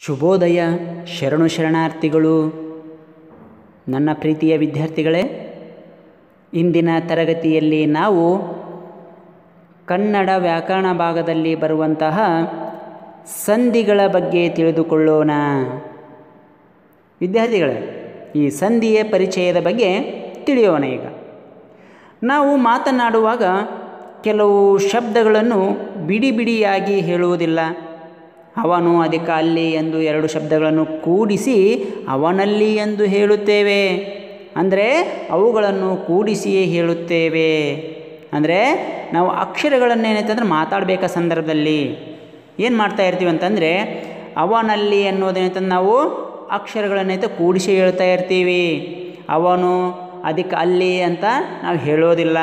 ಶುಭೋದಯ ಶರಣು ಶರಣಾರ್ಥಿಗಳು ನನ್ನ ಪ್ರೀತಿಯ ವಿದ್ಯಾರ್ಥಿಗಳೇ ಇಂದಿನ ತರಗತಿಯಲ್ಲಿ ನಾವು ಕನ್ನಡ ವ್ಯಾಕರಣ ಭಾಗದಲ್ಲಿ ಬರುವಂತಹ ಸಂಧಿಗಳ ಬಗ್ಗೆ ತಿಳಿದುಕೊಳ್ಳೋಣ ವಿದ್ಯಾರ್ಥಿಗಳೇ ಈ ಸಂಧಿಯ ಪರಿಚಯದ ಬಗ್ಗೆ ತಿಳಿಯೋಣ ಈಗ ನಾವು ಮಾತನಾಡುವಾಗ ಕೆಲವು ಶಬ್ದಗಳನ್ನು ಬಿಡಿ ಬಿಡಿಯಾಗಿ ಹೇಳುವುದಿಲ್ಲ ಅವನು ಅದಕ್ಕೆ ಅಲ್ಲಿ ಎಂದು ಎರಡು ಶಬ್ದಗಳನ್ನು ಕೂಡಿಸಿ ಅವನಲ್ಲಿ ಎಂದು ಹೇಳುತ್ತೇವೆ ಅಂದರೆ ಅವುಗಳನ್ನು ಕೂಡಿಸಿಯೇ ಹೇಳುತ್ತೇವೆ ಅಂದರೆ ನಾವು ಅಕ್ಷರಗಳನ್ನು ಏನೈತಂದ್ರೆ ಮಾತಾಡಬೇಕಾ ಸಂದರ್ಭದಲ್ಲಿ ಏನು ಮಾಡ್ತಾ ಇರ್ತೀವಿ ಅಂತಂದರೆ ಅವನಲ್ಲಿ ಅನ್ನೋದೇನೈತಂದ್ರೆ ನಾವು ಅಕ್ಷರಗಳನ್ನೈತೆ ಕೂಡಿಸಿ ಹೇಳ್ತಾ ಇರ್ತೀವಿ ಅವನು ಅದಕ್ಕೆ ಅಲ್ಲಿ ಅಂತ ನಾವು ಹೇಳೋದಿಲ್ಲ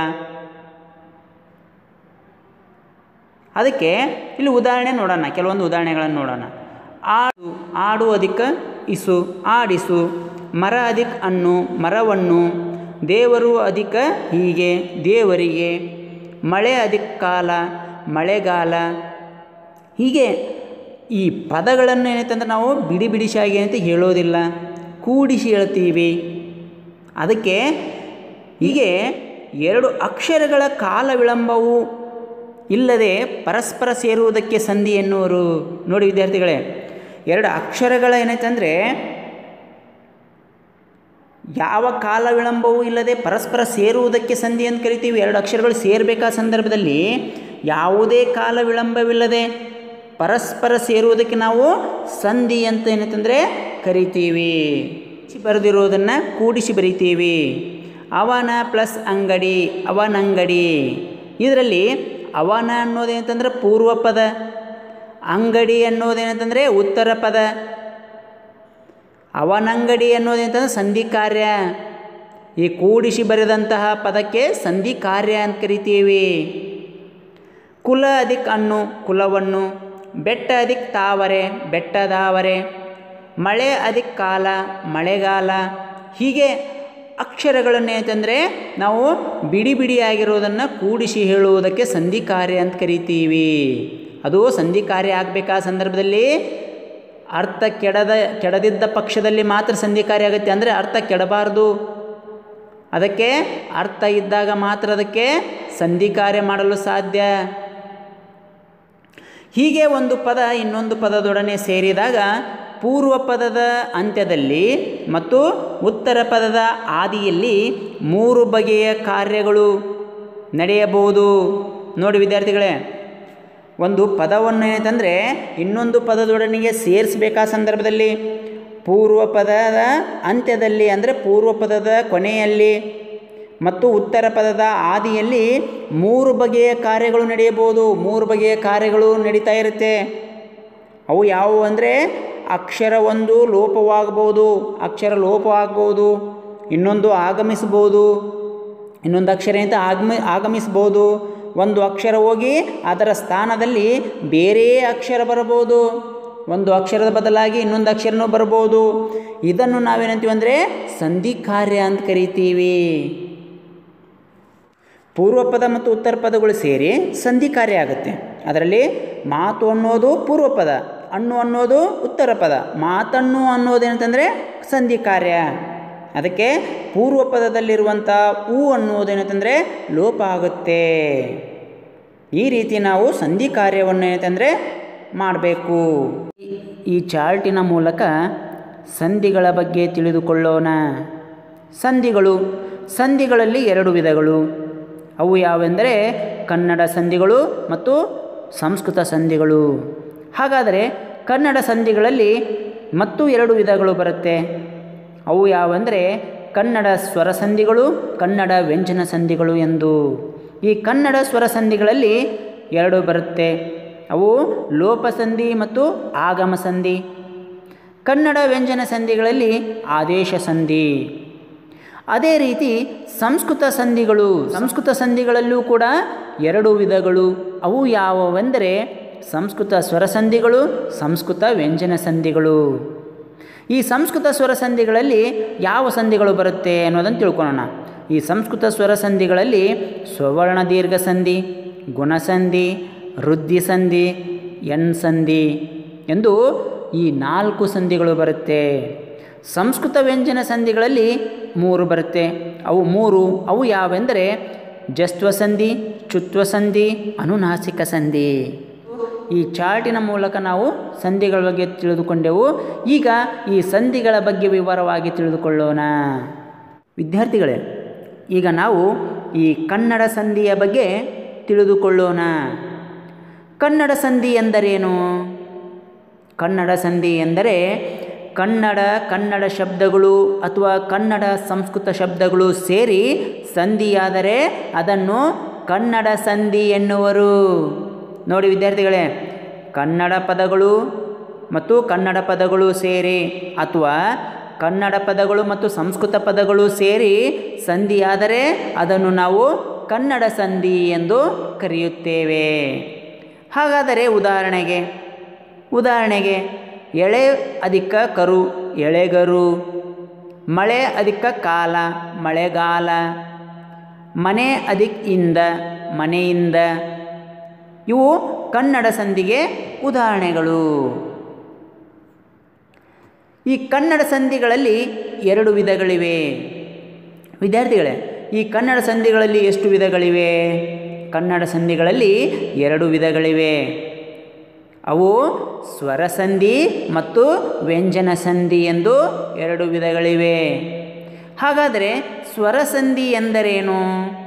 ಅದಕ್ಕೆ ಇಲ್ಲಿ ಉದಾಹರಣೆ ನೋಡೋಣ ಕೆಲವೊಂದು ಉದಾಹರಣೆಗಳನ್ನು ನೋಡೋಣ ಆಡು ಆಡು ಅಧಿಕ ಇಸು ಆಡಿಸು ಮರ ಅಧಿಕ ಅನ್ನು ಮರವನ್ನು ದೇವರು ಅಧಿಕ ಹೀಗೆ ದೇವರಿಗೆ ಮಳೆ ಅಧಿಕ ಕಾಲ ಮಳೆಗಾಲ ಹೀಗೆ ಈ ಪದಗಳನ್ನು ಏನೈತಂದ್ರೆ ನಾವು ಬಿಡಿ ಬಿಡಿಸಾಗಿ ಏನಂತ ಹೇಳೋದಿಲ್ಲ ಕೂಡಿಸಿ ಹೇಳ್ತೀವಿ ಅದಕ್ಕೆ ಹೀಗೆ ಎರಡು ಅಕ್ಷರಗಳ ಕಾಲ ವಿಳಂಬವು ಇಲ್ಲದೆ ಪರಸ್ಪರ ಸೇರುವುದಕ್ಕೆ ಸಂಧಿ ಎನ್ನುವರು ನೋಡಿ ವಿದ್ಯಾರ್ಥಿಗಳೇ ಎರಡು ಅಕ್ಷರಗಳ ಏನೈತಂದರೆ ಯಾವ ಕಾಲ ವಿಳಂಬವೂ ಇಲ್ಲದೆ ಪರಸ್ಪರ ಸೇರುವುದಕ್ಕೆ ಸಂಧಿ ಅಂತ ಕರಿತೀವಿ ಎರಡು ಅಕ್ಷರಗಳು ಸೇರಬೇಕಾದ ಸಂದರ್ಭದಲ್ಲಿ ಯಾವುದೇ ಕಾಲ ವಿಳಂಬವಿಲ್ಲದೆ ಪರಸ್ಪರ ಸೇರುವುದಕ್ಕೆ ನಾವು ಸಂಧಿ ಅಂತ ಏನಂತಂದರೆ ಕರಿತೀವಿ ಬರೆದಿರೋದನ್ನು ಕೂಡಿಸಿ ಬರಿತೀವಿ ಅವನ ಪ್ಲಸ್ ಅಂಗಡಿ ಅವನಂಗಡಿ ಇದರಲ್ಲಿ ಅವನ ಅನ್ನೋದೇನಂತಂದ್ರೆ ಪೂರ್ವ ಪದ ಅಂಗಡಿ ಅನ್ನೋದೇನಂತಂದರೆ ಉತ್ತರ ಪದ ಅವನಂಗಡಿ ಅನ್ನೋದೇನಂತಂದ್ರೆ ಸಂಧಿ ಕಾರ್ಯ ಈ ಕೂಡಿಸಿ ಬರೆದಂತಹ ಪದಕ್ಕೆ ಸಂಧಿ ಕಾರ್ಯ ಅಂತ ಕರಿತೀವಿ ಕುಲ ಅಧಿಕ್ ಅನ್ನು ಕುಲವನ್ನು ಬೆಟ್ಟ ಅಧಿಕ್ ತಾವರೆ ಬೆಟ್ಟದಾವರೆ ಮಳೆ ಅಧಿಕ್ ಕಾಲ ಮಳೆಗಾಲ ಹೀಗೆ ಅಕ್ಷರಗಳನ್ನು ಏನಂತಂದರೆ ನಾವು ಬಿಡಿ ಬಿಡಿಯಾಗಿರೋದನ್ನು ಕೂಡಿಸಿ ಹೇಳುವುದಕ್ಕೆ ಸಂಧಿ ಕಾರ್ಯ ಅಂತ ಕರಿತೀವಿ ಅದು ಸಂಧಿ ಕಾರ್ಯ ಆಗಬೇಕಾದ ಸಂದರ್ಭದಲ್ಲಿ ಅರ್ಥ ಕೆಡದ ಕೆಡದಿದ್ದ ಪಕ್ಷದಲ್ಲಿ ಮಾತ್ರ ಸಂಧಿ ಕಾರ್ಯ ಆಗುತ್ತೆ ಅಂದರೆ ಅರ್ಥ ಕೆಡಬಾರ್ದು ಅದಕ್ಕೆ ಅರ್ಥ ಇದ್ದಾಗ ಮಾತ್ರ ಅದಕ್ಕೆ ಸಂಧಿ ಕಾರ್ಯ ಮಾಡಲು ಸಾಧ್ಯ ಹೀಗೆ ಒಂದು ಪದ ಇನ್ನೊಂದು ಪದದೊಡನೆ ಸೇರಿದಾಗ ಪೂರ್ವ ಪದದ ಅಂತ್ಯದಲ್ಲಿ ಮತ್ತು ಉತ್ತರ ಪದದ ಆದಿಯಲ್ಲಿ ಮೂರು ಬಗೆಯ ಕಾರ್ಯಗಳು ನಡೆಯಬಹುದು ನೋಡಿ ವಿದ್ಯಾರ್ಥಿಗಳೇ ಒಂದು ಪದವನ್ನು ಏನಂತಂದರೆ ಇನ್ನೊಂದು ಪದದೊಡನೆಗೆ ಸೇರಿಸಬೇಕಾದ ಸಂದರ್ಭದಲ್ಲಿ ಪೂರ್ವ ಪದದ ಅಂತ್ಯದಲ್ಲಿ ಅಂದರೆ ಪೂರ್ವ ಪದದ ಕೊನೆಯಲ್ಲಿ ಮತ್ತು ಉತ್ತರ ಪದದ ಆದಿಯಲ್ಲಿ ಮೂರು ಬಗೆಯ ಕಾರ್ಯಗಳು ನಡೆಯಬಹುದು ಮೂರು ಬಗೆಯ ಕಾರ್ಯಗಳು ನಡೀತಾ ಇರುತ್ತೆ ಅವು ಯಾವುವು ಅಂದರೆ ಅಕ್ಷರ ಒಂದು ಲೋಪವಾಗಬಹುದು ಅಕ್ಷರ ಲೋಪವಾಗ್ಬೋದು ಇನ್ನೊಂದು ಆಗಮಿಸ್ಬೋದು ಇನ್ನೊಂದು ಅಕ್ಷರ ಅಂತ ಆಗಮಿ ಆಗಮಿಸ್ಬೋದು ಒಂದು ಅಕ್ಷರ ಹೋಗಿ ಅದರ ಸ್ಥಾನದಲ್ಲಿ ಬೇರೆ ಅಕ್ಷರ ಬರಬಹುದು ಒಂದು ಅಕ್ಷರದ ಬದಲಾಗಿ ಇನ್ನೊಂದು ಅಕ್ಷರನೂ ಬರ್ಬೋದು ಇದನ್ನು ನಾವೇನಂತೀವಿ ಅಂದರೆ ಸಂಧಿ ಕಾರ್ಯ ಅಂತ ಕರಿತೀವಿ ಪೂರ್ವ ಪದ ಮತ್ತು ಉತ್ತರ ಪದಗಳು ಸೇರಿ ಸಂಧಿ ಕಾರ್ಯ ಆಗುತ್ತೆ ಅದರಲ್ಲಿ ಮಾತು ಅನ್ನೋದು ಪೂರ್ವ ಪದ ಅಣ್ಣು ಅನ್ನೋದು ಉತ್ತರ ಪದ ಮಾತನ್ನು ಅನ್ನೋದೇನಂತಂದರೆ ಸಂಧಿ ಕಾರ್ಯ ಅದಕ್ಕೆ ಪೂರ್ವ ಪದದಲ್ಲಿರುವಂಥ ಹೂ ಅನ್ನೋದೇನಂತಂದರೆ ಲೋಪ ಆಗುತ್ತೆ ಈ ರೀತಿ ನಾವು ಸಂಧಿ ಕಾರ್ಯವನ್ನು ಏನಂತಂದರೆ ಮಾಡಬೇಕು ಈ ಚಾರ್ಟಿನ ಮೂಲಕ ಸಂಧಿಗಳ ಬಗ್ಗೆ ತಿಳಿದುಕೊಳ್ಳೋಣ ಸಂಧಿಗಳು ಸಂಧಿಗಳಲ್ಲಿ ಎರಡು ವಿಧಗಳು ಅವು ಯಾವೆಂದರೆ ಕನ್ನಡ ಸಂಧಿಗಳು ಮತ್ತು ಸಂಸ್ಕೃತ ಸಂಧಿಗಳು ಹಾಗಾದರೆ ಕನ್ನಡ ಸಂಧಿಗಳಲ್ಲಿ ಮತ್ತು ಎರಡು ವಿಧಗಳು ಬರುತ್ತೆ ಅವು ಯಾವೆಂದರೆ ಕನ್ನಡ ಸ್ವರ ಸಂಧಿಗಳು ಕನ್ನಡ ವ್ಯಂಜನ ಸಂಧಿಗಳು ಎಂದು ಈ ಕನ್ನಡ ಸ್ವರ ಸಂಧಿಗಳಲ್ಲಿ ಎರಡು ಬರುತ್ತೆ ಅವು ಲೋಪ ಸಂಧಿ ಮತ್ತು ಆಗಮ ಸಂಧಿ ಕನ್ನಡ ವ್ಯಂಜನ ಸಂಧಿಗಳಲ್ಲಿ ಆದೇಶ ಸಂಧಿ ಅದೇ ರೀತಿ ಸಂಸ್ಕೃತ ಸಂಧಿಗಳು ಸಂಸ್ಕೃತ ಸಂಧಿಗಳಲ್ಲೂ ಕೂಡ ಎರಡು ವಿಧಗಳು ಅವು ಯಾವುವೆಂದರೆ ಸಂಸ್ಕೃತ ಸ್ವರ ಸಂಧಿಗಳು ಸಂಸ್ಕೃತ ವ್ಯಂಜನ ಸಂಧಿಗಳು ಈ ಸಂಸ್ಕೃತ ಸ್ವರ ಸಂಧಿಗಳಲ್ಲಿ ಯಾವ ಸಂಧಿಗಳು ಬರುತ್ತೆ ಅನ್ನೋದನ್ನು ತಿಳ್ಕೊಳ್ಳೋಣ ಈ ಸಂಸ್ಕೃತ ಸ್ವರ ಸಂಧಿಗಳಲ್ಲಿ ಸ್ವವರ್ಣ ದೀರ್ಘ ಸಂಧಿ ಗುಣಸಂಧಿ ವೃದ್ಧಿ ಸಂಧಿ ಎನ್ ಸಂಧಿ ಎಂದು ಈ ನಾಲ್ಕು ಸಂಧಿಗಳು ಬರುತ್ತೆ ಸಂಸ್ಕೃತ ವ್ಯಂಜನ ಸಂಧಿಗಳಲ್ಲಿ ಮೂರು ಬರುತ್ತೆ ಅವು ಮೂರು ಅವು ಯಾವೆಂದರೆ ಜಸ್ತ್ವ ಸಂಧಿ ಚುತ್ವ ಸಂಧಿ ಅನುನಾಸಿಕ ಸಂಧಿ ಈ ಚಾರ್ಟಿನ ಮೂಲಕ ನಾವು ಸಂಧಿಗಳ ಬಗ್ಗೆ ತಿಳಿದುಕೊಂಡೆವು ಈಗ ಈ ಸಂಧಿಗಳ ಬಗ್ಗೆ ವಿವರವಾಗಿ ತಿಳಿದುಕೊಳ್ಳೋಣ ವಿದ್ಯಾರ್ಥಿಗಳೇ ಈಗ ನಾವು ಈ ಕನ್ನಡ ಸಂಧಿಯ ಬಗ್ಗೆ ತಿಳಿದುಕೊಳ್ಳೋಣ ಕನ್ನಡ ಸಂಧಿ ಎಂದರೇನು ಕನ್ನಡ ಸಂಧಿ ಎಂದರೆ ಕನ್ನಡ ಕನ್ನಡ ಶಬ್ದಗಳು ಅಥವಾ ಕನ್ನಡ ಸಂಸ್ಕೃತ ಶಬ್ದಗಳು ಸೇರಿ ಸಂಧಿಯಾದರೆ ಅದನ್ನು ಕನ್ನಡ ಸಂಧಿ ಎನ್ನುವರು ನೋಡಿ ವಿದ್ಯಾರ್ಥಿಗಳೇ ಕನ್ನಡ ಪದಗಳು ಮತ್ತು ಕನ್ನಡ ಪದಗಳು ಸೇರಿ ಅಥವಾ ಕನ್ನಡ ಪದಗಳು ಮತ್ತು ಸಂಸ್ಕೃತ ಪದಗಳು ಸೇರಿ ಸಂಧಿಯಾದರೆ ಅದನ್ನು ನಾವು ಕನ್ನಡ ಸಂಧಿ ಎಂದು ಕರೆಯುತ್ತೇವೆ ಹಾಗಾದರೆ ಉದಾಹರಣೆಗೆ ಉದಾಹರಣೆಗೆ ಎಳೆ ಅಧಿಕ ಕರು ಎಳೆಗರು ಮಳೆ ಅಧಿಕ ಕಾಲ ಮಳೆಗಾಲ ಮನೆ ಅಧಿಕ್ ಇಂದ ಮನೆಯಿಂದ ಇವು ಕನ್ನಡ ಸಂಧಿಗೆ ಉದಾಹರಣೆಗಳು ಈ ಕನ್ನಡ ಸಂಧಿಗಳಲ್ಲಿ ಎರಡು ವಿಧಗಳಿವೆ ವಿದ್ಯಾರ್ಥಿಗಳೇ ಈ ಕನ್ನಡ ಸಂಧಿಗಳಲ್ಲಿ ಎಷ್ಟು ವಿಧಗಳಿವೆ ಕನ್ನಡ ಸಂಧಿಗಳಲ್ಲಿ ಎರಡು ವಿಧಗಳಿವೆ ಅವು ಸ್ವರ ಸಂಧಿ ಮತ್ತು ವ್ಯಂಜನ ಸಂಧಿ ಎಂದು ಎರಡು ವಿಧಗಳಿವೆ ಹಾಗಾದರೆ ಸ್ವರ ಸಂಧಿ ಎಂದರೇನು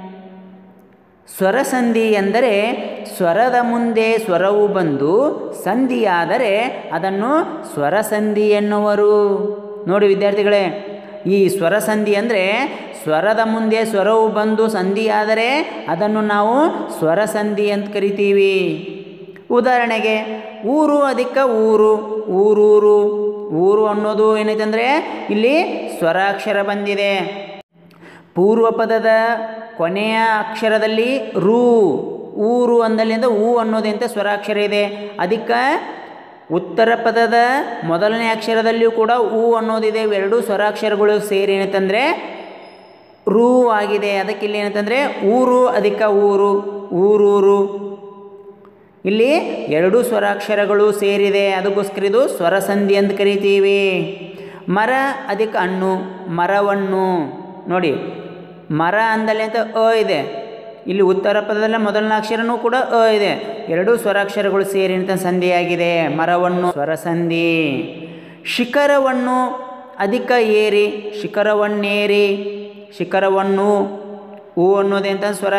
ಸ್ವರಸಂಧಿ ಎಂದರೆ ಸ್ವರದ ಮುಂದೆ ಸ್ವರವು ಬಂದು ಸಂಧಿಯಾದರೆ ಅದನ್ನು ಸ್ವರಸಂಧಿ ಎನ್ನುವರು ನೋಡಿ ವಿದ್ಯಾರ್ಥಿಗಳೇ ಈ ಸ್ವರಸಂಧಿ ಅಂದರೆ ಸ್ವರದ ಮುಂದೆ ಸ್ವರವು ಬಂದು ಸಂಧಿಯಾದರೆ ಅದನ್ನು ನಾವು ಸ್ವರಸಂಧಿ ಅಂತ ಕರಿತೀವಿ ಉದಾಹರಣೆಗೆ ಊರು ಅಧಿಕ ಊರು ಊರೂರು ಊರು ಅನ್ನೋದು ಏನೈತೆ ಅಂದರೆ ಇಲ್ಲಿ ಸ್ವರಾಕ್ಷರ ಬಂದಿದೆ ಪೂರ್ವ ಪದದ ಕೊನೆಯ ಅಕ್ಷರದಲ್ಲಿ ರೂ ಊರು ಅಂದಲ್ಲಿಂದ ಊ ಅನ್ನೋದಂತ ಸ್ವರಾಕ್ಷರ ಇದೆ ಅದಕ್ಕೆ ಉತ್ತರ ಪದದ ಮೊದಲನೇ ಅಕ್ಷರದಲ್ಲಿಯೂ ಕೂಡ ಊ ಅನ್ನೋದಿದೆ ಇವೆರಡೂ ಸ್ವರಾಕ್ಷರಗಳು ಸೇರಿ ಏನಂತಂದರೆ ರೂ ಆಗಿದೆ ಅದಕ್ಕೆ ಇಲ್ಲಿ ಏನಂತಂದರೆ ಊರು ಅಧಿಕ ಊರು ಊರೂರು ಇಲ್ಲಿ ಎರಡು ಸ್ವರಾಕ್ಷರಗಳು ಸೇರಿದೆ ಅದಕ್ಕೋಸ್ಕರ ಇದು ಸ್ವರಸಂಧಿ ಅಂತ ಕರಿತೀವಿ ಮರ ಅಧಿಕ ಹಣ್ಣು ಮರವನ್ನು ನೋಡಿ ಮರ ಅಂದಲ್ಲಿ ಅಂತ ಅ ಇದೆ ಇಲ್ಲಿ ಉತ್ತರ ಪದದಲ್ಲಿ ಮೊದಲನೇ ಅಕ್ಷರನೂ ಕೂಡ ಅ ಇದೆ ಎರಡೂ ಸ್ವರಾಕ್ಷರಗಳು ಸೇರಿ ಅಂತ ಸಂಧಿಯಾಗಿದೆ ಮರವನ್ನು ಸ್ವರಸಂಧಿ ಶಿಖರವನ್ನು ಅಧಿಕ ಏರಿ ಶಿಖರವನ್ನೇರಿ ಶಿಖರವನ್ನು ಹೂ ಅನ್ನೋದೇ ಅಂತ ಸ್ವರ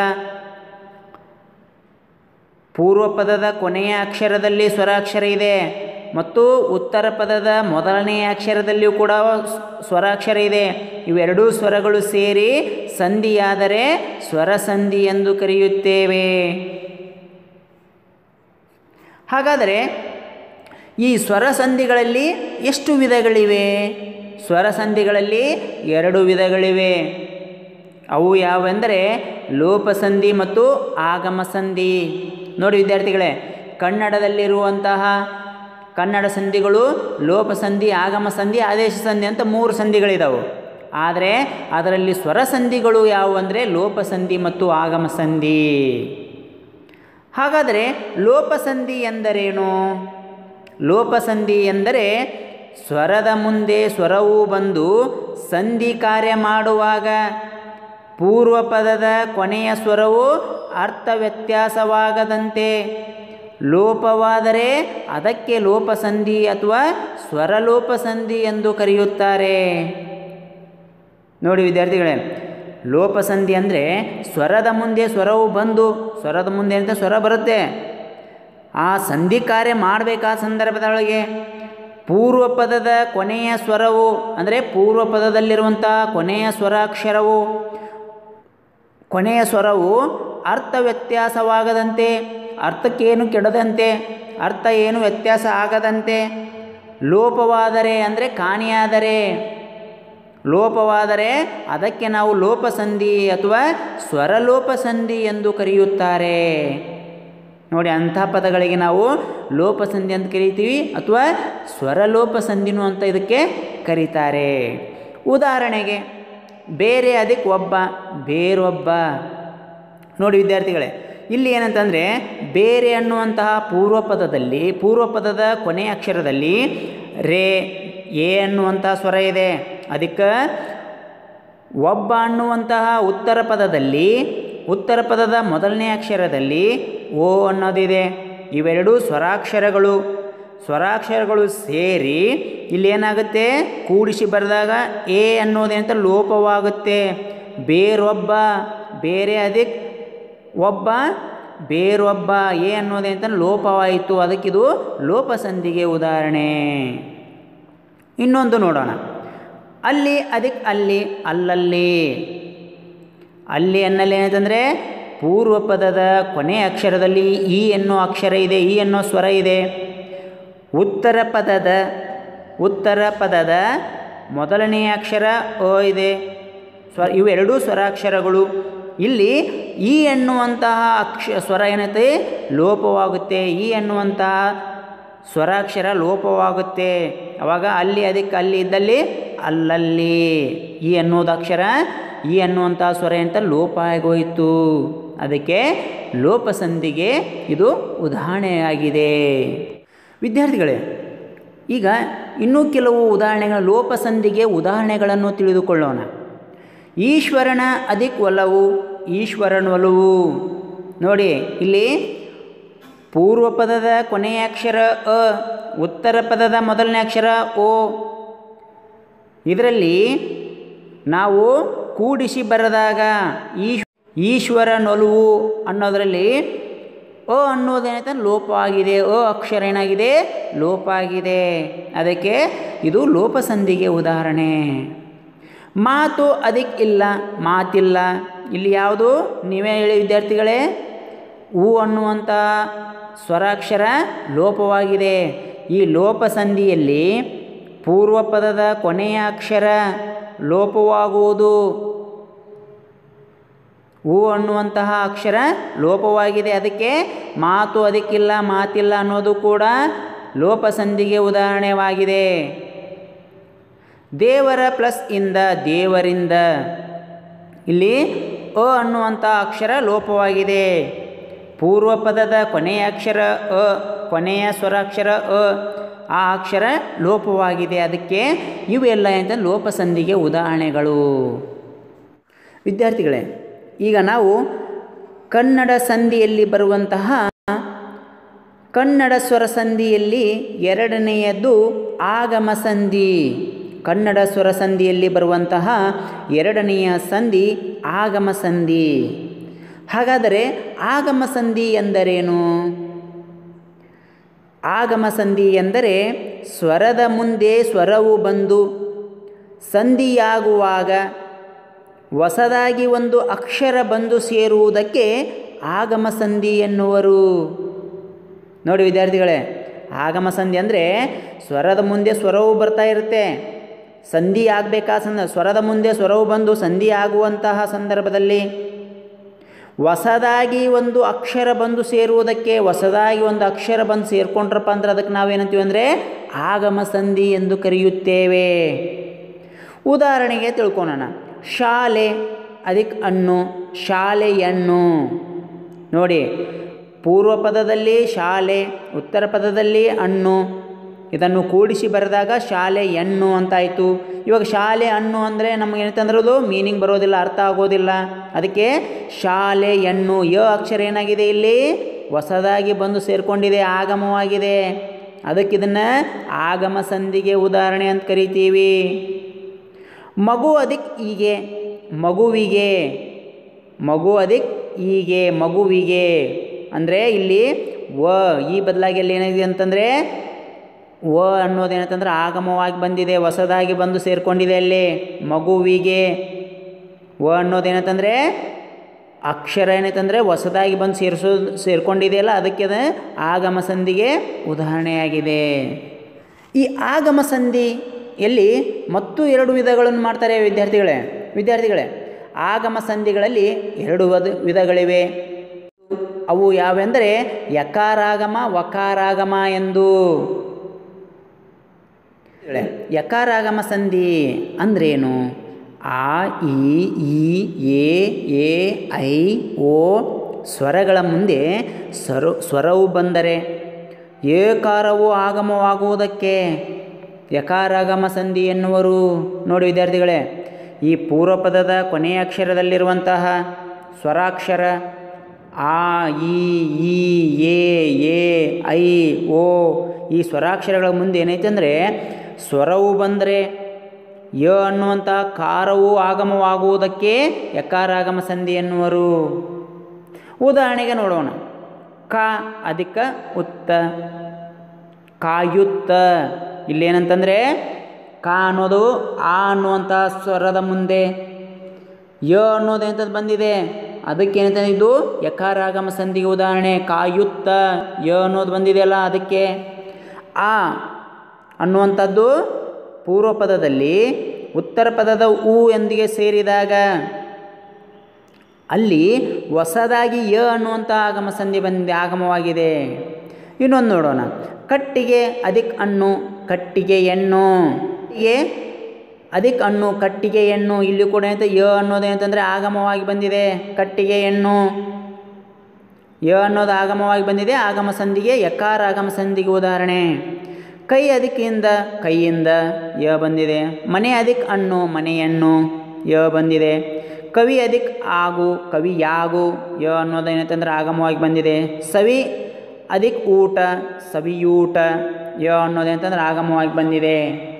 ಪೂರ್ವ ಪದದ ಕೊನೆಯ ಅಕ್ಷರದಲ್ಲಿ ಸ್ವರಾಕ್ಷರ ಇದೆ ಮತ್ತು ಉತ್ತರ ಪದದ ಮೊದಲನೆಯ ಅಕ್ಷರದಲ್ಲಿಯೂ ಕೂಡ ಸ್ವರಾಕ್ಷರ ಇದೆ ಇವೆರಡೂ ಸ್ವರಗಳು ಸೇರಿ ಸಂಧಿಯಾದರೆ ಸ್ವರಸಂಧಿ ಎಂದು ಕರೆಯುತ್ತೇವೆ ಹಾಗಾದರೆ ಈ ಸ್ವರಸಂಧಿಗಳಲ್ಲಿ ಎಷ್ಟು ವಿಧಗಳಿವೆ ಸ್ವರಸಂಧಿಗಳಲ್ಲಿ ಎರಡು ವಿಧಗಳಿವೆ ಅವು ಯಾವೆಂದರೆ ಲೋಪಸಂಧಿ ಮತ್ತು ಆಗಮ ಸಂಧಿ ನೋಡಿ ವಿದ್ಯಾರ್ಥಿಗಳೇ ಕನ್ನಡದಲ್ಲಿರುವಂತಹ ಕನ್ನಡ ಸಂಧಿಗಳು ಲೋಪಸಂಧಿ ಆಗಮ ಸಂಧಿ ಆದೇಶ ಸಂಧಿ ಅಂತ ಮೂರು ಸಂಧಿಗಳಿದಾವೆ ಆದರೆ ಅದರಲ್ಲಿ ಸ್ವರ ಸಂಧಿಗಳು ಯಾವುವು ಅಂದರೆ ಲೋಪಸಂಧಿ ಮತ್ತು ಆಗಮ ಸಂಧಿ ಹಾಗಾದರೆ ಲೋಪಸಂಧಿ ಎಂದರೇನು ಲೋಪಸಂಧಿ ಎಂದರೆ ಸ್ವರದ ಮುಂದೆ ಸ್ವರವು ಬಂದು ಸಂಧಿ ಕಾರ್ಯ ಮಾಡುವಾಗ ಪೂರ್ವ ಪದದ ಕೊನೆಯ ಸ್ವರವು ಅರ್ಥ ವ್ಯತ್ಯಾಸವಾಗದಂತೆ ಲೋಪವಾದರೆ ಅದಕ್ಕೆ ಲೋಪಸಂಧಿ ಅಥವಾ ಸ್ವರಲೋಪಸಂಧಿ ಎಂದು ಕರೆಯುತ್ತಾರೆ ನೋಡಿ ವಿದ್ಯಾರ್ಥಿಗಳೇ ಲೋಪಸಂಧಿ ಅಂದರೆ ಸ್ವರದ ಮುಂದೆ ಸ್ವರವು ಬಂದು ಸ್ವರದ ಮುಂದೆ ಅಂತ ಸ್ವರ ಬರುತ್ತೆ ಆ ಸಂಧಿ ಕಾರ್ಯ ಮಾಡಬೇಕಾದ ಸಂದರ್ಭದೊಳಗೆ ಪೂರ್ವ ಪದದ ಕೊನೆಯ ಸ್ವರವು ಅಂದರೆ ಪೂರ್ವ ಪದದಲ್ಲಿರುವಂಥ ಕೊನೆಯ ಸ್ವರಾಕ್ಷರವು ಕೊನೆಯ ಸ್ವರವು ಅರ್ಥ ವ್ಯತ್ಯಾಸವಾಗದಂತೆ ಅರ್ಥಕ್ಕೇನು ಕೆಡದಂತೆ ಅರ್ಥ ಏನು ವ್ಯತ್ಯಾಸ ಆಗದಂತೆ ಲೋಪವಾದರೆ ಅಂದರೆ ಕಾಣಿಯಾದರೆ ಲೋಪವಾದರೆ ಅದಕ್ಕೆ ನಾವು ಲೋಪಸಂಧಿ ಅಥವಾ ಸ್ವರಲೋಪಸಂಧಿ ಎಂದು ಕರೆಯುತ್ತಾರೆ ನೋಡಿ ಅಂಥ ಪದಗಳಿಗೆ ನಾವು ಲೋಪಸಂಧಿ ಅಂತ ಕರಿತೀವಿ ಅಥವಾ ಸ್ವರಲೋಪಸಂಧಿನೂ ಅಂತ ಇದಕ್ಕೆ ಕರೀತಾರೆ ಉದಾಹರಣೆಗೆ ಬೇರೆ ಅದಕ್ಕೆ ಒಬ್ಬ ಬೇರೊಬ್ಬ ನೋಡಿ ವಿದ್ಯಾರ್ಥಿಗಳೇ ಇಲ್ಲಿ ಏನಂತಂದರೆ ಬೇರೆ ಅನ್ನುವಂತಹ ಪೂರ್ವ ಪದದಲ್ಲಿ ಪೂರ್ವ ಪದದ ಕೊನೆಯ ಅಕ್ಷರದಲ್ಲಿ ರೇ ಎ ಅನ್ನುವಂತಹ ಸ್ವರ ಇದೆ ಅದಕ್ಕೆ ಒಬ್ಬ ಅನ್ನುವಂತಹ ಉತ್ತರ ಪದದಲ್ಲಿ ಉತ್ತರ ಪದದ ಮೊದಲನೇ ಅಕ್ಷರದಲ್ಲಿ ಓ ಅನ್ನೋದಿದೆ ಇವೆರಡೂ ಸ್ವರಾಕ್ಷರಗಳು ಸ್ವರಾಕ್ಷರಗಳು ಸೇರಿ ಇಲ್ಲಿ ಏನಾಗುತ್ತೆ ಕೂಡಿಸಿ ಬರೆದಾಗ ಎ ಅನ್ನೋದೇನಂತ ಲೋಪವಾಗುತ್ತೆ ಬೇರೊಬ್ಬ ಬೇರೆ ಅದಕ್ಕೆ ಒಬ್ಬ ಬೇರೊಬ್ಬ ಎ ಅನ್ನೋದೇಂತ ಲೋಪವಾಯಿತು ಅದಕ್ಕಿದು ಲೋಪಸಂಧಿಗೆ ಉದಾಹರಣೆ ಇನ್ನೊಂದು ನೋಡೋಣ ಅಲ್ಲಿ ಅದಕ್ಕೆ ಅಲ್ಲಿ ಅಲ್ಲಲ್ಲಿ ಅಲ್ಲಿ ಅನ್ನಲ್ಲಿ ಏನಂತಂದರೆ ಪೂರ್ವ ಪದದ ಕೊನೆಯ ಅಕ್ಷರದಲ್ಲಿ ಈ ಎನ್ನೋ ಅಕ್ಷರ ಇದೆ ಈ ಅನ್ನೋ ಸ್ವರ ಇದೆ ಉತ್ತರ ಪದದ ಉತ್ತರ ಪದದ ಮೊದಲನೆಯ ಅಕ್ಷರ ಅ ಇದೆ ಸ್ವ ಇವೆರಡೂ ಸ್ವರಾಕ್ಷರಗಳು ಇಲ್ಲಿ ಈ ಎನ್ನುವಂತಹ ಅಕ್ಷ ಸ್ವರ ಏನೈತೆ ಲೋಪವಾಗುತ್ತೆ ಈ ಎನ್ನುವಂತಹ ಸ್ವರಾಕ್ಷರ ಲೋಪವಾಗುತ್ತೆ ಅವಾಗ ಅಲ್ಲಿ ಅದಕ್ಕೆ ಅಲ್ಲಿ ಇದ್ದಲ್ಲಿ ಅಲ್ಲಲ್ಲಿ ಈ ಅನ್ನೋದು ಅಕ್ಷರ ಈ ಅನ್ನುವಂಥ ಸ್ವರ ಅಂತ ಲೋಪ ಆಗೋಯಿತು ಅದಕ್ಕೆ ಲೋಪಸಂಧಿಗೆ ಇದು ಉದಾಹರಣೆಯಾಗಿದೆ ವಿದ್ಯಾರ್ಥಿಗಳೇ ಈಗ ಇನ್ನೂ ಕೆಲವು ಉದಾಹರಣೆಗಳ ಲೋಪಸಂಧಿಗೆ ಉದಾಹರಣೆಗಳನ್ನು ತಿಳಿದುಕೊಳ್ಳೋಣ ಈಶ್ವರನ ಅಧಿಕ್ ಒಲವು ಈಶ್ವರನ ಒಲವು ನೋಡಿ ಇಲ್ಲಿ ಪೂರ್ವ ಪದದ ಕೊನೆಯ ಅಕ್ಷರ ಅ ಉತ್ತರ ಪದದ ಮೊದಲನೇ ಅಕ್ಷರ ಓ ಇದರಲ್ಲಿ ನಾವು ಕೂಡಿಸಿ ಬರೆದಾಗ ಈಶ್ ಈಶ್ವರನೊಲುವು ಅನ್ನೋದರಲ್ಲಿ ಅ ಅನ್ನೋದೇನೈತೆ ಲೋಪ ಆಗಿದೆ ಅ ಅಕ್ಷರ ಏನಾಗಿದೆ ಲೋಪ ಆಗಿದೆ ಅದಕ್ಕೆ ಇದು ಲೋಪಸಂಧಿಗೆ ಉದಾಹರಣೆ ಮಾತು ಅದಕ್ಕೆ ಇಲ್ಲ ಮಾತಿಲ್ಲ ಇಲ್ಲಿ ಯಾವುದು ನೀವೇ ಹೇಳಿ ವಿದ್ಯಾರ್ಥಿಗಳೇ ಹೂ ಅನ್ನುವಂಥ ಸ್ವರಾಕ್ಷರ ಲೋಪವಾಗಿದೆ ಈ ಲೋಪಸಂಧಿಯಲ್ಲಿ ಪೂರ್ವ ಪದದ ಕೊನೆಯ ಅಕ್ಷರ ಲೋಪವಾಗುವುದು ಹೂ ಅನ್ನುವಂತಹ ಅಕ್ಷರ ಲೋಪವಾಗಿದೆ ಅದಕ್ಕೆ ಮಾತು ಅದಕ್ಕಿಲ್ಲ ಮಾತಿಲ್ಲ ಅನ್ನೋದು ಕೂಡ ಲೋಪಸಂಧಿಗೆ ಉದಾಹರಣೆವಾಗಿದೆ ದೇವರ ಪ್ಲಸ್ ಇಂದ ದೇವರಿಂದ ಇಲ್ಲಿ ಅ ಅನ್ನುವಂಥ ಅಕ್ಷರ ಲೋಪವಾಗಿದೆ ಪೂರ್ವ ಪದದ ಕೊನೆಯ ಅಕ್ಷರ ಅ ಕೊನೆಯ ಸ್ವರಾಕ್ಷರ ಅ ಆ ಅಕ್ಷರ ಲೋಪವಾಗಿದೆ ಅದಕ್ಕೆ ಇವೆಲ್ಲ ಅಂತ ಲೋಪಸಂಧಿಗೆ ಉದಾಹರಣೆಗಳು ವಿದ್ಯಾರ್ಥಿಗಳೇ ಈಗ ನಾವು ಕನ್ನಡ ಸಂಧಿಯಲ್ಲಿ ಬರುವಂತಹ ಕನ್ನಡ ಸ್ವರ ಸಂಧಿಯಲ್ಲಿ ಎರಡನೆಯದ್ದು ಆಗಮ ಸಂಧಿ ಕನ್ನಡ ಸ್ವರ ಸಂಧಿಯಲ್ಲಿ ಬರುವಂತಹ ಎರಡನೆಯ ಸಂಧಿ ಆಗಮ ಸಂಧಿ ಹಾಗಾದರೆ ಆಗಮ ಸಂಧಿ ಎಂದರೇನು ಆಗಮ ಸಂಧಿ ಎಂದರೆ ಸ್ವರದ ಮುಂದೆ ಸ್ವರವು ಬಂದು ಸಂಧಿಯಾಗುವಾಗ ಹೊಸದಾಗಿ ಒಂದು ಅಕ್ಷರ ಬಂದು ಸೇರುವುದಕ್ಕೆ ಆಗಮ ಸಂಧಿ ಎನ್ನುವರು ನೋಡಿ ವಿದ್ಯಾರ್ಥಿಗಳೇ ಆಗಮ ಸಂಧಿ ಅಂದರೆ ಸ್ವರದ ಮುಂದೆ ಸ್ವರವು ಬರ್ತಾ ಇರುತ್ತೆ ಸಂಧಿ ಆಗಬೇಕಾ ಸಂದ ಸ್ವರದ ಮುಂದೆ ಸ್ವರವು ಬಂದು ಸಂಧಿ ಆಗುವಂತಹ ಸಂದರ್ಭದಲ್ಲಿ ಹೊಸದಾಗಿ ಒಂದು ಅಕ್ಷರ ಬಂದು ಸೇರುವುದಕ್ಕೆ ಹೊಸದಾಗಿ ಒಂದು ಅಕ್ಷರ ಬಂದು ಸೇರಿಕೊಂಡ್ರಪ್ಪ ಅಂದ್ರೆ ಅದಕ್ಕೆ ನಾವೇನಂತೀವಿ ಅಂದರೆ ಆಗಮ ಸಂಧಿ ಎಂದು ಕರೆಯುತ್ತೇವೆ ಉದಾಹರಣೆಗೆ ತಿಳ್ಕೊಳೋಣ ಶಾಲೆ ಅದಕ್ಕೆ ಅನ್ನು ಶಾಲೆಯನ್ನು ನೋಡಿ ಪೂರ್ವ ಪದದಲ್ಲಿ ಶಾಲೆ ಉತ್ತರ ಪದದಲ್ಲಿ ಹಣ್ಣು ಇದನ್ನು ಕೂಡಿಸಿ ಬರೆದಾಗ ಶಾಲೆ ಹೆಣ್ಣು ಅಂತಾಯಿತು ಇವಾಗ ಶಾಲೆ ಹಣ್ಣು ಅಂದರೆ ನಮಗೆ ಏನಂತಂದ್ರೆ ಅದು ಮೀನಿಂಗ್ ಬರೋದಿಲ್ಲ ಅರ್ಥ ಆಗೋದಿಲ್ಲ ಅದಕ್ಕೆ ಶಾಲೆ ಹೆಣ್ಣು ಯ ಅಕ್ಷರ ಏನಾಗಿದೆ ಇಲ್ಲಿ ಹೊಸದಾಗಿ ಬಂದು ಸೇರಿಕೊಂಡಿದೆ ಆಗಮವಾಗಿದೆ ಅದಕ್ಕೆ ಇದನ್ನು ಆಗಮ ಸಂಧಿಗೆ ಉದಾಹರಣೆ ಅಂತ ಕರಿತೀವಿ ಮಗು ಅದಕ್ಕೆ ಹೀಗೆ ಮಗುವಿಗೆ ಮಗು ಅದಕ್ಕೆ ಹೀಗೆ ಮಗುವಿಗೆ ಅಂದರೆ ಇಲ್ಲಿ ವ ಈ ಬದಲಾಗಿ ಅಲ್ಲಿ ಏನಿದೆ ಅಂತಂದರೆ ವ ಅನ್ನೋದೇನಂತಂದ್ರೆ ಆಗಮವಾಗಿ ಬಂದಿದೆ ಹೊಸದಾಗಿ ಬಂದು ಸೇರಿಕೊಂಡಿದೆ ಅಲ್ಲಿ ಮಗುವಿಗೆ ವ ಅನ್ನೋದೇನಂತಂದರೆ ಅಕ್ಷರ ಏನೈತಂದರೆ ಹೊಸದಾಗಿ ಬಂದು ಸೇರಿಸೋದು ಸೇರ್ಕೊಂಡಿದೆಯಲ್ಲ ಅದಕ್ಕೆ ಅದು ಆಗಮ ಸಂಧಿಗೆ ಉದಾಹರಣೆಯಾಗಿದೆ ಈ ಆಗಮ ಸಂಧಿಯಲ್ಲಿ ಮತ್ತು ಎರಡು ವಿಧಗಳನ್ನು ಮಾಡ್ತಾರೆ ವಿದ್ಯಾರ್ಥಿಗಳೇ ವಿದ್ಯಾರ್ಥಿಗಳೇ ಆಗಮ ಸಂಧಿಗಳಲ್ಲಿ ಎರಡು ವದ ವಿಧಗಳಿವೆ ಅವು ಯಾವೆಂದರೆ ಯಕಾರಾಗಮ ವಕಾರಾಗಮ ಎಂದು ಯಕಾರಾಗಮ ಸಂಧಿ ಅಂದ್ರೇನು ಆ ಇ ಈ ಎ ಎ ಐ ಓ ಸ್ವರಗಳ ಮುಂದೆ ಸ್ವರ ಸ್ವರವು ಬಂದರೆ ಏಕಾರವು ಆಗಮವಾಗುವುದಕ್ಕೆ ಯಕಾರಾಗಮ ಸಂಧಿ ಎನ್ನುವರು ನೋಡಿ ವಿದ್ಯಾರ್ಥಿಗಳೇ ಈ ಪೂರ್ವಪದದ ಕೊನೆಯ ಅಕ್ಷರದಲ್ಲಿರುವಂತಹ ಸ್ವರಾಕ್ಷರ ಆ ಈ ಈ ಎ ಎ ಐ ಓ ಈ ಸ್ವರಾಕ್ಷರಗಳ ಮುಂದೆ ಏನೈತೆ ಅಂದರೆ ಸ್ವರವು ಬಂದರೆ ಯ ಅನ್ನುವಂಥ ಕಾರವು ಆಗಮವಾಗುವುದಕ್ಕೆ ಯಕಾರಾಗಮ ಸಂಧಿ ಎನ್ನುವರು ಉದಾಹರಣೆಗೆ ನೋಡೋಣ ಕ ಅಧಿಕ ಉತ್ತ ಕಾಯುತ್ತ ಇಲ್ಲೇನಂತಂದರೆ ಕ ಅನ್ನೋದು ಆ ಅನ್ನುವಂಥ ಸ್ವರದ ಮುಂದೆ ಯ ಅನ್ನೋದು ಎಂಥದ್ದು ಬಂದಿದೆ ಅದಕ್ಕೆ ಏನಂತ ಇದು ಯಕಾರಾಗಮ ಸಂಧಿಗೆ ಉದಾಹರಣೆ ಕಾಯುತ್ತ ಯ ಅನ್ನೋದು ಬಂದಿದೆಯಲ್ಲ ಅದಕ್ಕೆ ಆ ಅನ್ನುವಂಥದ್ದು ಪೂರ್ವ ಪದದಲ್ಲಿ ಉತ್ತರ ಪದದ ಉ ಎಂದಿಗೆ ಸೇರಿದಾಗ ಅಲ್ಲಿ ಹೊಸದಾಗಿ ಯ ಅನ್ನುವಂಥ ಆಗಮ ಸಂಧಿ ಬಂದ ಆಗಮವಾಗಿದೆ ಇನ್ನೊಂದು ನೋಡೋಣ ಕಟ್ಟಿಗೆ ಅಧಿಕ್ ಹಣ್ಣು ಕಟ್ಟಿಗೆ ಹೆಣ್ಣು ಹೀಗೆ ಅಧಿಕ್ ಹಣ್ಣು ಕಟ್ಟಿಗೆ ಹೆಣ್ಣು ಇಲ್ಲಿ ಕೂಡ ಏನಂತ ಯ ಅನ್ನೋದು ಏನಂತಂದರೆ ಆಗಮವಾಗಿ ಬಂದಿದೆ ಕಟ್ಟಿಗೆ ಹೆಣ್ಣು ಯ ಅನ್ನೋದು ಆಗಮವಾಗಿ ಬಂದಿದೆ ಆಗಮ ಸಂಧಿಗೆ ಯಕಾರ ಆಗಮ ಸಂಧಿಗೆ ಉದಾಹರಣೆ ಕೈ ಅದಕ್ಕಿಂದ ಕೈಯಿಂದ ಯ ಬಂದಿದೆ ಮನೆ ಅದಕ್ಕೆ ಹಣ್ಣು ಮನೆ ಹೆಣ್ಣು ಯ ಬಂದಿದೆ ಕವಿ ಅಧಿಕ್ ಆಗು ಕವಿ ಯಾಗು ಯ ಅನ್ನೋದು ಏನಂತಂದ್ರೆ ಆಗಮವಾಗಿ ಬಂದಿದೆ ಸವಿ ಅಧಿಕ್ ಊಟ ಸವಿಯೂಟ ಯ ಅನ್ನೋದು ಏನಂತಂದ್ರೆ ಆಗಮವಾಗಿ ಬಂದಿದೆ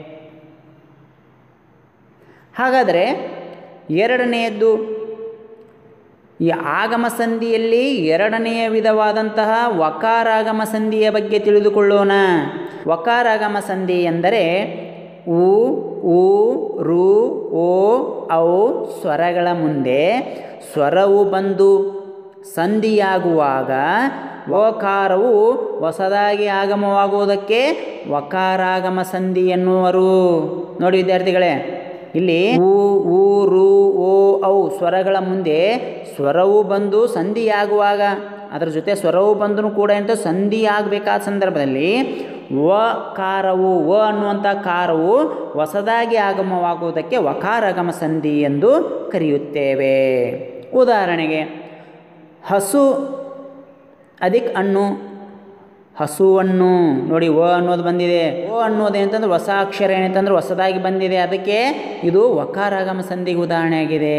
ಹಾಗಾದರೆ ಎರಡನೆಯದ್ದು ಈ ಆಗಮ ಸಂಧಿಯಲ್ಲಿ ಎರಡನೆಯ ವಿಧವಾದಂತಹ ವಕಾರಾಗಮ ಸಂಧಿಯ ಬಗ್ಗೆ ತಿಳಿದುಕೊಳ್ಳೋಣ ವಕಾರಾಗಮ ಸಂಧಿ ಎಂದರೆ ಉ ಉ ರು ಓ ಔ ಸ್ವರಗಳ ಮುಂದೆ ಸ್ವರವು ಬಂದು ಸಂಧಿಯಾಗುವಾಗ ವಕಾರವು ಹೊಸದಾಗಿ ಆಗಮವಾಗುವುದಕ್ಕೆ ವಕಾರಾಗಮ ಸಂಧಿ ಎನ್ನುವರು ನೋಡಿ ವಿದ್ಯಾರ್ಥಿಗಳೇ ಇಲ್ಲಿ ಉ ಊ ರು ಓ ಔ ಸ್ವರಗಳ ಮುಂದೆ ಸ್ವರವು ಬಂದು ಸಂಧಿಯಾಗುವಾಗ ಅದರ ಜೊತೆ ಸ್ವರವು ಬಂದರೂ ಕೂಡ ಎಂತ ಸಂಧಿ ಆಗಬೇಕಾದ ಸಂದರ್ಭದಲ್ಲಿ ವ ಕಾರವು ವ ಅನ್ನುವಂಥ ಕಾರವು ಹೊಸದಾಗಿ ಆಗಮವಾಗುವುದಕ್ಕೆ ವಕಾರಗಮ ಸಂಧಿ ಎಂದು ಕರೆಯುತ್ತೇವೆ ಉದಾಹರಣೆಗೆ ಹಸು ಅಧಿಕ್ ಹಣ್ಣು ಹಸುವನ್ನು ನೋಡಿ ವ ಅನ್ನೋದು ಬಂದಿದೆ ಓ ಅನ್ನೋದು ಏನಂತಂದ್ರೆ ಹೊಸ ಅಕ್ಷರ ಏನಂತಂದ್ರೆ ಹೊಸದಾಗಿ ಬಂದಿದೆ ಅದಕ್ಕೆ ಇದು ವಕಾರಾಗಮ ಸಂಧಿಗೆ ಉದಾಹರಣೆ ಆಗಿದೆ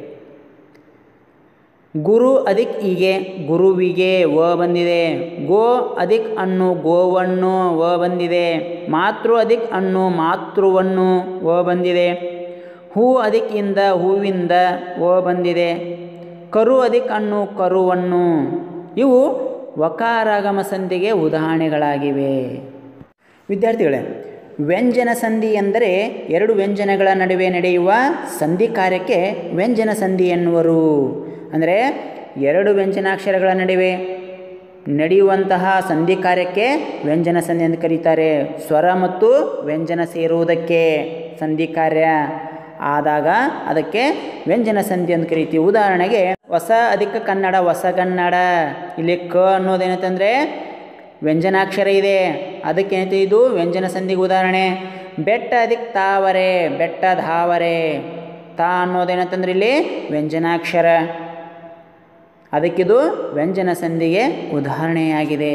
ಗುರು ಅಧಿಕ್ ಹೀಗೆ ಗುರುವಿಗೆ ವ ಬಂದಿದೆ ಗೋ ಅಧಿಕ್ ಹಣ್ಣು ಗೋವನ್ನು ವ ಬಂದಿದೆ ಮಾತೃ ಅಧಿಕ್ ಹಣ್ಣು ಮಾತೃವನ್ನು ವ ಬಂದಿದೆ ಹೂ ಅಧಿಕ್ ಇಂದ ಹೂವಿಂದ ವ ಬಂದಿದೆ ಕರು ಅಧಿಕ್ ಹಣ್ಣು ಕರುವನ್ನು ಇವು ವಕಾರಾಗಮ ಸಂಧಿಗೆ ಉದಾಹರಣೆಗಳಾಗಿವೆ ವಿದ್ಯಾರ್ಥಿಗಳೇ ವ್ಯಂಜನ ಸಂಧಿ ಎಂದರೆ ಎರಡು ವ್ಯಂಜನಗಳ ನಡುವೆ ನಡೆಯುವ ಸಂಧಿ ಕಾರ್ಯಕ್ಕೆ ವ್ಯಂಜನ ಸಂಧಿ ಎನ್ನುವರು ಅಂದರೆ ಎರಡು ವ್ಯಂಜನಾಕ್ಷರಗಳ ನಡುವೆ ನಡೆಯುವಂತಹ ಸಂಧಿ ಕಾರ್ಯಕ್ಕೆ ವ್ಯಂಜನ ಸಂಧಿ ಎಂದು ಕರೀತಾರೆ ಸ್ವರ ಮತ್ತು ವ್ಯಂಜನ ಸೇರುವುದಕ್ಕೆ ಸಂಧಿ ಕಾರ್ಯ ಆದಾಗ ಅದಕ್ಕೆ ವ್ಯಂಜನ ಸಂಧಿ ಅಂತ ಕರಿತೀವಿ ಉದಾಹರಣೆಗೆ ಹೊಸ ಅಧಿಕ ಕನ್ನಡ ಹೊಸಗನ್ನಡ ಇಲ್ಲಿ ಕ ಅನ್ನೋದೇನಂತಂದರೆ ವ್ಯಂಜನಾಕ್ಷರ ಇದೆ ಅದಕ್ಕೆ ಏನೈತೆ ಇದು ವ್ಯಂಜನ ಸಂಧಿಗೆ ಉದಾಹರಣೆ ಬೆಟ್ಟ ಅಧಿಕ್ ತಾವರೆ ಬೆಟ್ಟ ಧಾವರೆ ತಾ ಅನ್ನೋದೇನಂತಂದ್ರೆ ಇಲ್ಲಿ ವ್ಯಂಜನಾಕ್ಷರ ಅದಕ್ಕಿದು ವ್ಯಂಜನ ಸಂಧಿಗೆ ಉದಾಹರಣೆಯಾಗಿದೆ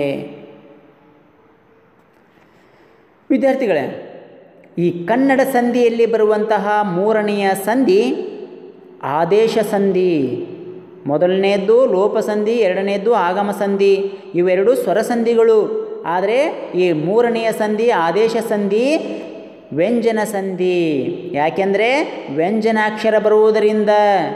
ವಿದ್ಯಾರ್ಥಿಗಳೇ ಈ ಕನ್ನಡ ಸಂಧಿಯಲ್ಲಿ ಬರುವಂತಹ ಮೂರನೆಯ ಸಂಧಿ ಆದೇಶ ಸಂಧಿ ಮೊದಲನೆಯದ್ದು ಲೋಪ ಸಂಧಿ ಎರಡನೆಯದ್ದು ಆಗಮ ಸಂಧಿ ಇವೆರಡು ಸ್ವರ ಸಂಧಿಗಳು ಆದರೆ ಈ ಮೂರನೆಯ ಸಂಧಿ ಆದೇಶ ಸಂಧಿ ವ್ಯಂಜನ ಸಂಧಿ ಯಾಕೆಂದರೆ ವ್ಯಂಜನಾಕ್ಷರ ಬರುವುದರಿಂದ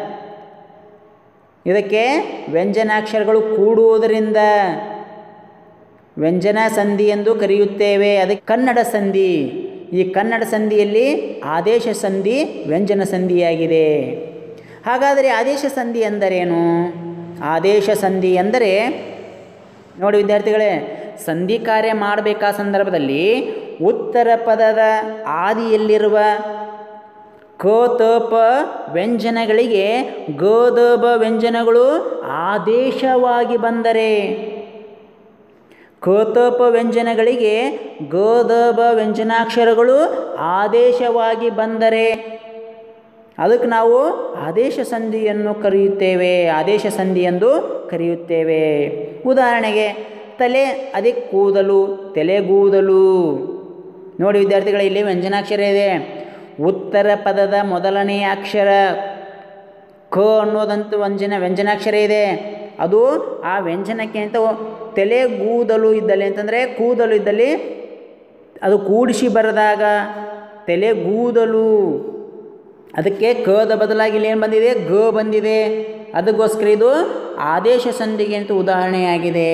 ಇದಕ್ಕೆ ವ್ಯಂಜನಾಕ್ಷರಗಳು ಕೂಡುವುದರಿಂದ ವ್ಯಂಜನ ಸಂಧಿ ಎಂದು ಕರೆಯುತ್ತೇವೆ ಅದಕ್ಕೆ ಕನ್ನಡ ಸಂಧಿ ಈ ಕನ್ನಡ ಸಂಧಿಯಲ್ಲಿ ಆದೇಶ ಸಂಧಿ ವ್ಯಂಜನ ಸಂಧಿಯಾಗಿದೆ ಹಾಗಾದರೆ ಆದೇಶ ಸಂಧಿ ಎಂದರೇನು ಆದೇಶ ಸಂಧಿ ಎಂದರೆ ನೋಡಿ ವಿದ್ಯಾರ್ಥಿಗಳೇ ಸಂಧಿ ಕಾರ್ಯ ಮಾಡಬೇಕಾದ ಸಂದರ್ಭದಲ್ಲಿ ಉತ್ತರ ಪದದ ಆದಿಯಲ್ಲಿರುವ ಕ ತ ಪ ವ್ಯಂಜನಗಳಿಗೆ ಗ ದ ಬ ವ್ಯಂಜನಗಳು ಆದೇಶವಾಗಿ ಬಂದರೆ ಕ ತ ಪ ವ್ಯಂಜನಗಳಿಗೆ ಗ ದ ಬ ವ್ಯಂಜನಾಕ್ಷರಗಳು ಆದೇಶವಾಗಿ ಬಂದರೆ ಅದಕ್ಕೆ ನಾವು ಆದೇಶ ಸಂಧಿಯನ್ನು ಕರೆಯುತ್ತೇವೆ ಆದೇಶ ಸಂಧಿ ಎಂದು ಕರೆಯುತ್ತೇವೆ ಉದಾಹರಣೆಗೆ ತಲೆ ಅದಕ್ಕೆ ಕೂದಲು ತಲೆಗೂದಲು ನೋಡಿ ವಿದ್ಯಾರ್ಥಿಗಳ ಇಲ್ಲಿ ವ್ಯಂಜನಾಕ್ಷರ ಇದೆ ಉತ್ತರ ಪದದ ಮೊದಲನೆಯ ಅಕ್ಷರ ಕ ಅನ್ನೋದಂತ ವ್ಯಂಜನ ವ್ಯಂಜನಾಕ್ಷರ ಇದೆ ಅದು ಆ ವ್ಯಂಜನಕ್ಕೆ ಅಂತ ತಲೆಗೂದಲು ಇದ್ದಲ್ಲಿ ಅಂತಂದರೆ ಕೂದಲು ಇದ್ದಲ್ಲಿ ಅದು ಕೂಡಿಸಿ ಬರೆದಾಗ ತಲೆಗೂದಲು ಅದಕ್ಕೆ ಕದ ಬದಲಾಗಿ ಇಲ್ಲಿ ಏನು ಬಂದಿದೆ ಗ ಬಂದಿದೆ ಅದಕ್ಕೋಸ್ಕರ ಇದು ಆದೇಶ ಸಂಧಿಗೆ ಅಂತ ಉದಾಹರಣೆಯಾಗಿದೆ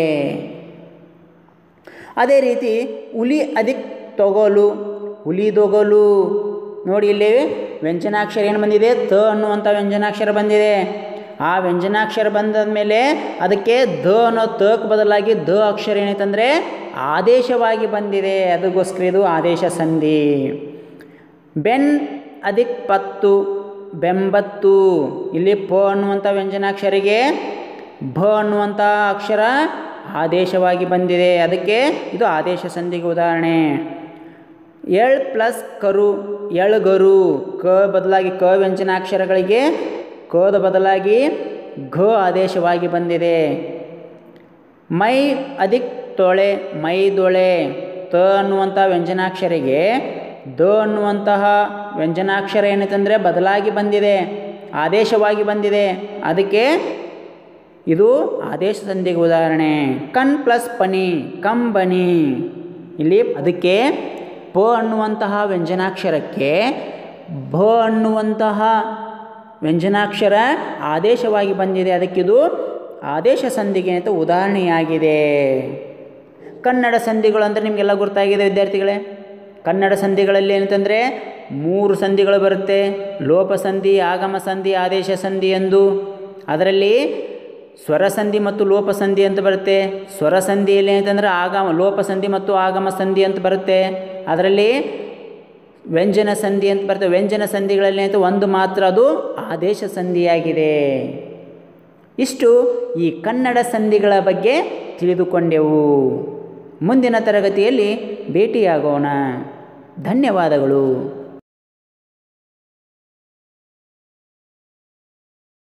ಅದೇ ರೀತಿ ಹುಲಿ ಅದಕ್ಕೆ ತೊಗೋಲು ಹುಲಿದೊಗಲು ನೋಡಿ ಇಲ್ಲಿ ವ್ಯಂಜನಾಕ್ಷರ ಏನು ಬಂದಿದೆ ತ ಅನ್ನುವಂಥ ವ್ಯಂಜನಾಕ್ಷರ ಬಂದಿದೆ ಆ ವ್ಯಂಜನಾಕ್ಷರ ಬಂದ ಮೇಲೆ ಅದಕ್ಕೆ ದ ಅನ್ನೋ ತಕ್ ಬದಲಾಗಿ ದ ಅಕ್ಷರ ಏನೈತಂದರೆ ಆದೇಶವಾಗಿ ಬಂದಿದೆ ಅದಕ್ಕೋಸ್ಕರ ಇದು ಆದೇಶ ಸಂಧಿ ಬೆನ್ ಅದಕ್ಕೆ ಪತ್ತು ಬೆಂಬತ್ತು ಇಲ್ಲಿ ಪ ಅನ್ನುವಂಥ ವ್ಯಂಜನಾಕ್ಷರಿಗೆ ಭ ಅನ್ನುವಂಥ ಅಕ್ಷರ ಆದೇಶವಾಗಿ ಬಂದಿದೆ ಅದಕ್ಕೆ ಇದು ಆದೇಶ ಸಂಧಿಗೆ ಉದಾಹರಣೆ ಎಳ್ ಪ್ಲಸ್ ಕರು ಎಳ್ಗರು ಕ ಬದಲಾಗಿ ಕ ವ್ಯಂಜನಾಕ್ಷರಗಳಿಗೆ ಕದ ಬದಲಾಗಿ ಘ ಆದೇಶವಾಗಿ ಬಂದಿದೆ ಮೈ ಅದಿಕ್ ತೊಳೆ ಮೈದೊಳೆ ತ ಅನ್ನುವಂಥ ವ್ಯಂಜನಾಕ್ಷರಿಗೆ ದ ಅನ್ನುವಂತಹ ವ್ಯಂಜನಾಕ್ಷರ ಏನಂತಂದರೆ ಬದಲಾಗಿ ಬಂದಿದೆ ಆದೇಶವಾಗಿ ಬಂದಿದೆ ಅದಕ್ಕೆ ಇದು ಆದೇಶ ಸಂಧಿಗೆ ಉದಾಹರಣೆ ಕಣ್ ಪ್ಲಸ್ ಪನಿ ಕಂಬನಿ ಇಲ್ಲಿ ಅದಕ್ಕೆ ಪ ಅನ್ನುವಂತಹ ವ್ಯಂಜನಾಕ್ಷರಕ್ಕೆ ಭ ಅನ್ನುವಂತಹ ವ್ಯಂಜನಾಕ್ಷರ ಆದೇಶವಾಗಿ ಬಂದಿದೆ ಅದಕ್ಕಿದು ಆದೇಶ ಸಂಧಿಗೆ ಅಂತ ಉದಾಹರಣೆಯಾಗಿದೆ ಕನ್ನಡ ಸಂಧಿಗಳು ಅಂದರೆ ನಿಮಗೆಲ್ಲ ಗೊತ್ತಾಗಿದೆ ವಿದ್ಯಾರ್ಥಿಗಳೇ ಕನ್ನಡ ಸಂಧಿಗಳಲ್ಲಿ ಏನಂತಂದರೆ ಮೂರು ಸಂಧಿಗಳು ಬರುತ್ತೆ ಲೋಪ ಸಂಧಿ ಆಗಮ ಸಂಧಿ ಆದೇಶ ಸಂಧಿ ಎಂದು ಅದರಲ್ಲಿ ಸ್ವರ ಸಂಧಿ ಮತ್ತು ಲೋಪ ಸಂಧಿ ಅಂತ ಬರುತ್ತೆ ಸ್ವರ ಸಂಧಿಯಲ್ಲಿ ಏನಂತಂದರೆ ಆಗಮ ಲೋಪ ಸಂಧಿ ಮತ್ತು ಆಗಮ ಸಂಧಿ ಅಂತ ಬರುತ್ತೆ ಅದರಲ್ಲಿ ವ್ಯಂಜನ ಸಂಧಿ ಅಂತ ಬರ್ತದೆ ವ್ಯಂಜನ ಸಂಧಿಗಳಲ್ಲಿ ಅಂತ ಒಂದು ಮಾತ್ರ ಅದು ಆದೇಶ ಸಂಧಿಯಾಗಿದೆ ಇಷ್ಟು ಈ ಕನ್ನಡ ಸಂಧಿಗಳ ಬಗ್ಗೆ ತಿಳಿದುಕೊಂಡೆವು ಮುಂದಿನ ತರಗತಿಯಲ್ಲಿ ಭೇಟಿಯಾಗೋಣ ಧನ್ಯವಾದಗಳು